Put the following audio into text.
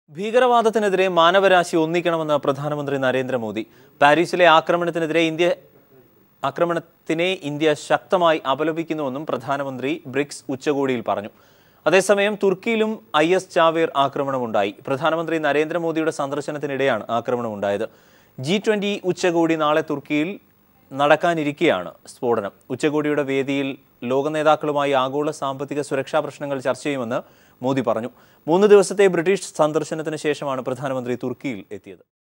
ഭീകരവാദത്തിനെതിരെ മാനവരാശി ഒന്നിക്കണമെന്ന് പ്രധാനമന്ത്രി നരേന്ദ്രമോദി പാരീസിലെ ആക്രമണത്തിനെതിരെ India ആക്രമണത്തിനെ India ശക്തമായി അപലപിക്കുന്നുവെന്നും പ്രധാനമന്ത്രി ബ്രിക്സ് ഉച്ചകോടിയിൽ പറഞ്ഞു അതേസമയം തുർക്കിയിലും ഐ എസ് ചാവേർ ആക്രമണമുണ്ടായി പ്രധാനമന്ത്രി നരേന്ദ്രമോദിയുടെ സന്ദർശനത്തിനിടെയാണ് ആക്രമണമുണ്ടായത് ജി ട്വന്റി ഉച്ചകോടി നാളെ തുർക്കിയിൽ നടക്കാനിരിക്കെയാണ് സ്ഫോടനം ഉച്ചകോടിയുടെ വേദിയിൽ ലോക നേതാക്കളുമായി ആഗോള സാമ്പത്തിക സുരക്ഷാ പ്രശ്നങ്ങൾ ചർച്ച ചെയ്യുമെന്ന് മോദി പറഞ്ഞു മൂന്ന് ദിവസത്തെ ബ്രിട്ടീഷ് സന്ദർശനത്തിന് ശേഷമാണ് പ്രധാനമന്ത്രി തുർക്കിയിൽ എത്തിയത്